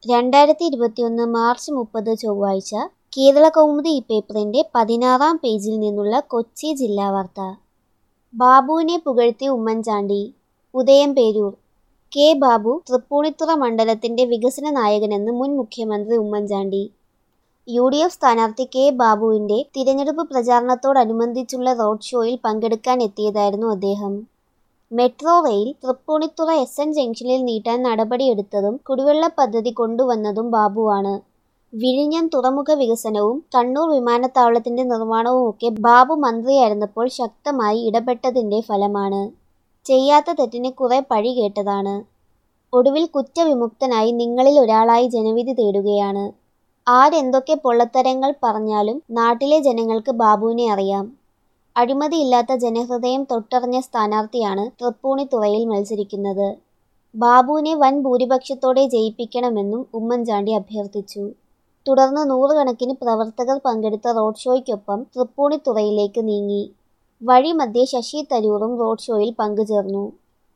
രണ്ടായിരത്തി ഇരുപത്തിയൊന്ന് മാർച്ച് മുപ്പത് ചൊവ്വാഴ്ച കേരളകൗമുദി ഈ പേപ്പറിന്റെ പതിനാറാം പേജിൽ നിന്നുള്ള കൊച്ചി ജില്ലാ വാർത്ത ബാബുവിനെ പുകഴ്ത്തി ഉമ്മൻചാണ്ടി ഉദയംപേരൂർ കെ ബാബു തൃപ്പൂണിത്തുറ മണ്ഡലത്തിന്റെ വികസന നായകനെന്ന് മുൻ മുഖ്യമന്ത്രി ഉമ്മൻചാണ്ടി യു ഡി എഫ് സ്ഥാനാർത്ഥി കെ ബാബുവിന്റെ തിരഞ്ഞെടുപ്പ് പ്രചാരണത്തോടനുബന്ധിച്ചുള്ള റോഡ് ഷോയിൽ പങ്കെടുക്കാൻ എത്തിയതായിരുന്നു അദ്ദേഹം metro rail Thrippunithura S N ജംഗ്ഷനിൽ നീട്ടാൻ നടപടിയെടുത്തതും കുടിവെള്ള പദ്ധതി കൊണ്ടുവന്നതും ബാബുവാണ് വിഴിഞ്ഞം തുറമുഖ വികസനവും കണ്ണൂർ വിമാനത്താവളത്തിന്റെ നിർമ്മാണവുമൊക്കെ ബാബു മന്ത്രിയായിരുന്നപ്പോൾ ശക്തമായി ഇടപെട്ടതിന്റെ ഫലമാണ് ചെയ്യാത്ത തെറ്റിന് കുറെ പഴി കേട്ടതാണ് ഒടുവിൽ കുറ്റവിമുക്തനായി നിങ്ങളിൽ ഒരാളായി ജനവിധി തേടുകയാണ് ആരെന്തൊക്കെ പൊള്ളത്തരങ്ങൾ പറഞ്ഞാലും നാട്ടിലെ ജനങ്ങൾക്ക് ബാബുവിനെ അറിയാം അഴിമതിയില്ലാത്ത ജനഹൃദയം തൊട്ടറിഞ്ഞ സ്ഥാനാർത്ഥിയാണ് തൃപ്പൂണിത്തുറയിൽ മത്സരിക്കുന്നത് ബാബുവിനെ വൻ ഭൂരിപക്ഷത്തോടെ ജയിപ്പിക്കണമെന്നും ഉമ്മൻചാണ്ടി അഭ്യർത്ഥിച്ചു തുടർന്ന് നൂറുകണക്കിന് പ്രവർത്തകർ പങ്കെടുത്ത റോഡ് ഷോയ്ക്കൊപ്പം തൃപ്പൂണിത്തുറയിലേക്ക് നീങ്ങി വഴിമധ്യേ ശശി തരൂറും റോഡ് ഷോയിൽ പങ്കുചേർന്നു